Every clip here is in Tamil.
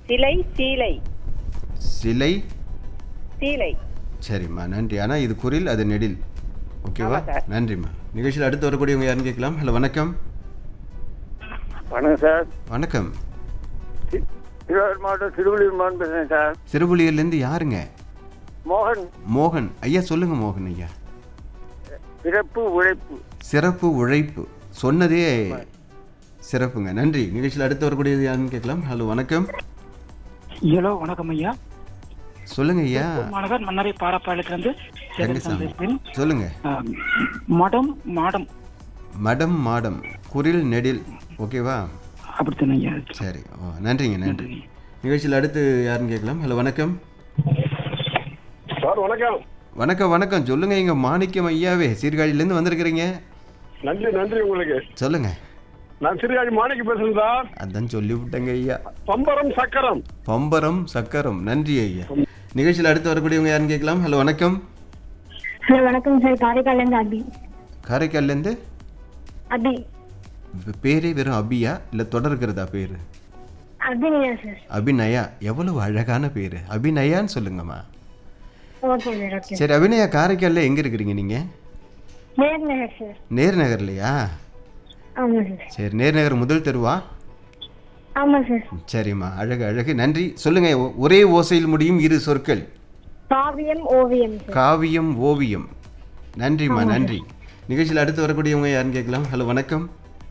சிலை சீலை சிலை சீலை சரிம்மா நன்றி ஆனால் இது குரில் அது நெடில் ஓகேவா ஆமா சார். நன்றிம்மா நிகழ்ச்சியில் அடுத்து வரக்கூடியவங்க யாருன்னு கேட்கலாம் ஹலோ வணக்கம் வணக்கம் சார் வணக்கம் தி- திருவாரூர் மாவட்டம் திருவள்ளூர் மாவட்டம் பேசுகிறேன் சார் சிறுபுலியிலேருந்து யாருங்க மோகன் மோகன் ஐயா சொல்லுங்க மோகன் ஐயா பிறப்பு உழைப்பு சிறப்பு உழைப்பு சொன்னதே சிறப்புங்க நன்றி நிகழ்ச்சியில் அடுத்து வரக்கூடியது யாருன்னு கேட்கலாம் ஹலோ வணக்கம் ஹலோ வணக்கம் ஐயா சொல்லுங்க ஐயா மாநகர் மன்னரை பாராப்பாளையத்திலிருந்து ரங்கசாமி பேசுகிறேன். சொல்லுங்க ஆம், மடம் மாடம் மடம் மாடம் குரில் நெடில் ஓகேவா அப்படித்தானே ஐயா சரி ஓ நன்றிங்க நன்றி நிகழ்ச்சியில் அடுத்து யாருன்னு கேட்கலாம் ஹலோ வணக்கம் சார் வணக்கம் வணக்கம் வணக்கம் சொல்லுங்க எங்க மாணிக்கம் ஐயாவே சீர்காழியிலேருந்து வந்திருக்கிறீங்க நன்றி நன்றி உங்களுக்கு சொல்லுங்க நான் சிறுகாழி மாணிக்கு பேசுறேன் சார் அதான் சொல்லிவிட்டேங்க ஐயா பம்பரம் சக்கரம் பம்பரம் சக்கரம் நன்றி ஐயா நிகழ்ச்சியில் அடுத்து வரக்கூடியவங்க யாருன்னு கேட்கலாம் ஹலோ வணக்கம் சார் வணக்கம் சார் காரைக்கால்லேருந்து அபி காரைக்கால்லேருந்து அபி பே- பேரே வெறும் அபியா இல்லை தொடர்கிறதா பேர் அபிநயா சார் அபிநயா எவ்வளவு அழகான பேர் அபிநயான்னு சொல்லுங்கம்மா ஓகே சார் ஓகே சரி அபிநயா காரைக்காலில் எங்கே இருக்கிறீங்க நீங்கள் நேர்நகர் சார் நேர்நகர்லையா ஆமாம் சார் சரி நேர்நகர் முதல் தெருவா ஆமாம் சார் சரிம்மா அழகு அழகு நன்றி சொல்லுங்க ஒ- ஒரே ஓசையில் முடியும் இரு சொற்கள் காவியம் ஓவியம் சார் காவியம் ஓவியம் நன்றிம்மா நன்றி நிகழ்ச்சியில் அடுத்து வரக்கூடியவங்க யாருன்னு கேட்கலாம் ஹலோ வணக்கம்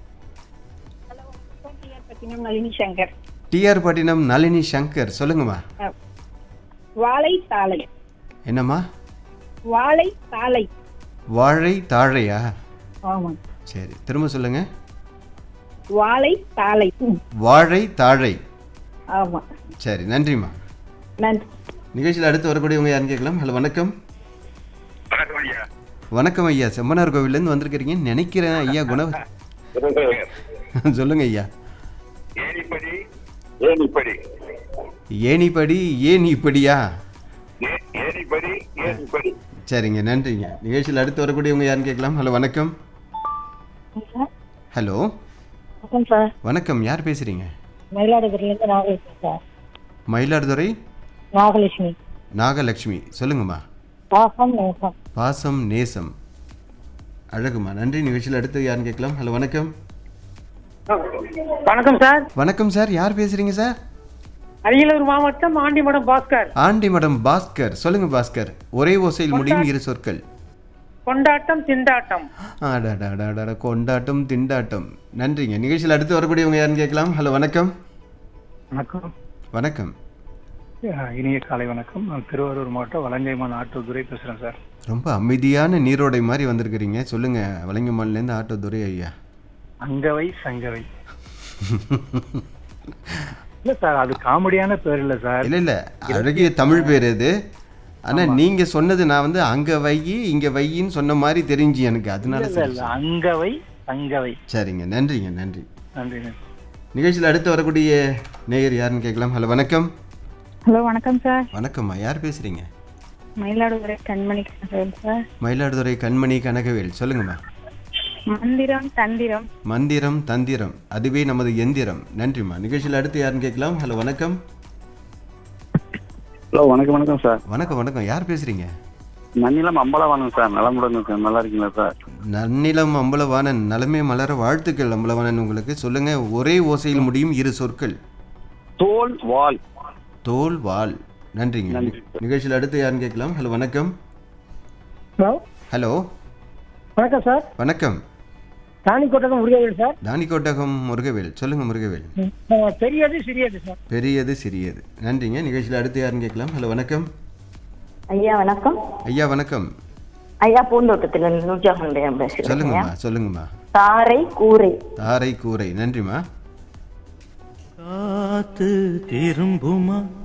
பட்டினம் நளினி சங்கர் டிஆர் பட்டினம் நளினி சங்கர் சொல்லுங்கம்மா வாழை தாளை என்னம்மா வாழை தாளை வாழை தாழையா ஆமாம் சரி திரும்ப சொல்லுங்க வாழை தாளை வாழை தாழை ஆமாம் சரி நன்றிம்மா நன்றி நிகழ்ச்சியில் அடுத்து வரக்கூடியவங்க யாருன்னு கேட்கலாம் ஹலோ வணக்கம் வணக்கம் ஐயா செம்மனார் கோவிலேருந்து வந்திருக்கிறீங்கன்னு நினைக்கிறேன் ஐயா குண சொல்லுங்க ஐயா ஏனிப்படி ஏனிப்படி ஏணிப்படி ஏன் இப்படியா ஏனிப்படி ஏனிப்படி சரிங்க நன்றிங்க நிகழ்ச்சியில் அடுத்து வரக்கூடியவங்க யாருன்னு கேட்கலாம் ஹலோ வணக்கம் ஹலோ வணக்கம் சார் வணக்கம் யார் பேசுறீங்க மயிலாடுதுறையிலேருந்து நாகலட்சுமி சார் மயிலாடுதுறை நாகலட்சுமி நாகலட்சுமி சொல்லுங்கம்மா பாசம் நேசம் பாசம் நேசம் அழகுமா நன்றி நிகழ்ச்சியில் அடுத்து யாருன்னு கேட்கலாம் ஹலோ வணக்கம் வணக்கம் சார் வணக்கம் சார் யார் பேசுறீங்க சார் அரியலூர் மாவட்டம் ஆண்டிமடம் பாஸ்கர் ஆண்டிமடம் பாஸ்கர் சொல்லுங்க பாஸ்கர் ஒரே ஓசையில் முடியும் இரு சொற்கள் கொண்டாட்டம் திண்டாட்டம் அடடடடட, கொண்டாட்டம் திண்டாட்டம் நன்றிங்க நிகழ்ச்சியில் அடுத்து வரக்கூடியவங்க யாருன்னு கேட்கலாம் ஹலோ வணக்கம் வணக்கம் வணக்கம் அஹ் இனிய காலை வணக்கம் நான் திருவாரூர் மாவட்டம் வலங்கைமான் ஆட்டோதுரை பேசுகிறேன் சார் ரொம்ப அமைதியான நீரோடை மாதிரி வந்திருக்கிறீங்க சொல்லுங்க வலங்கம்மான்லேருந்து ஆட்டோ துரை ஐயா அங்கவை சங்கவை இல்ல சார் அது காமெடியான பேர் இல்ல சார் இல்லை இல்லை அழகிய தமிழ் பேர் இது ஆனால் நீங்க சொன்னது நான் வந்து அங்க வையி இங்க வையின்னு சொன்ன மாதிரி தெரிஞ்சு எனக்கு அதனால இல்ல சரி. இல்ல அங்கவை சங்கவை சரிங்க நன்றிங்க நன்றி நன்றி நன்றி நிகழ்ச்சியில் அடுத்து வரக்கூடிய நேயர் யாருன்னு கேட்கலாம் ஹலோ வணக்கம் ஹலோ வணக்கம் சார் வணக்கம்மா யார் பேசுறீங்க மயிலாடுதுறை கண்மணி கனகவேல் சார் மயிலாடுதுறை கண்மணி கனகவேல் சொல்லுங்கம்மா மந்திரம் தந்திரம் மந்திரம் தந்திரம் அதுவே நமது எந்திரம் நன்றிம்மா நிகழ்ச்சியில் அடுத்து யாருன்னு கேட்கலாம் ஹலோ வணக்கம் ஹலோ வணக்கம் வணக்கம் சார் வணக்கம் வணக்கம் யார் பேசுறீங்க நன்னிலம் அம்பலவாணன் சார் நலமுடன் சார் நல்லா இருக்கீங்களா சார் நன்னிலம் அம்பலவாணன் நலமே மலர வாழ்த்துக்கள் அம்பலவாணன் உங்களுக்கு சொல்லுங்க ஒரே ஓசையில் முடியும் இரு சொற்கள் தோல் வால் தோல் வால் நன்றிங்க நன்றி. நிகழ்ச்சியில் அடுத்து யாருன்னு கேட்கலாம் ஹலோ வணக்கம் ஹலோ ஹலோ வணக்கம் சார் வணக்கம் ராணிக்கோட்டகம் முருகவேல் சார் தானிக்கோட்டகம் முருகவேல் சொல்லுங்க முருகவேல் பெரியது சிறியது சார் பெரியது சிறியது நன்றிங்க நிகழ்ச்சியில் அடுத்து யாருன்னு கேட்கலாம் ஹலோ வணக்கம் ஐயா வணக்கம் ஐயா வணக்கம் ஐயா பூந்தோட்டத்தில் நூற்றாண்டு பேசுகிறேன் சொல்லுங்கம்மா சொல்லுங்கம்மா தாரை கூரை தாரை கூரை நன்றிம்மா காத்து திரும்புமா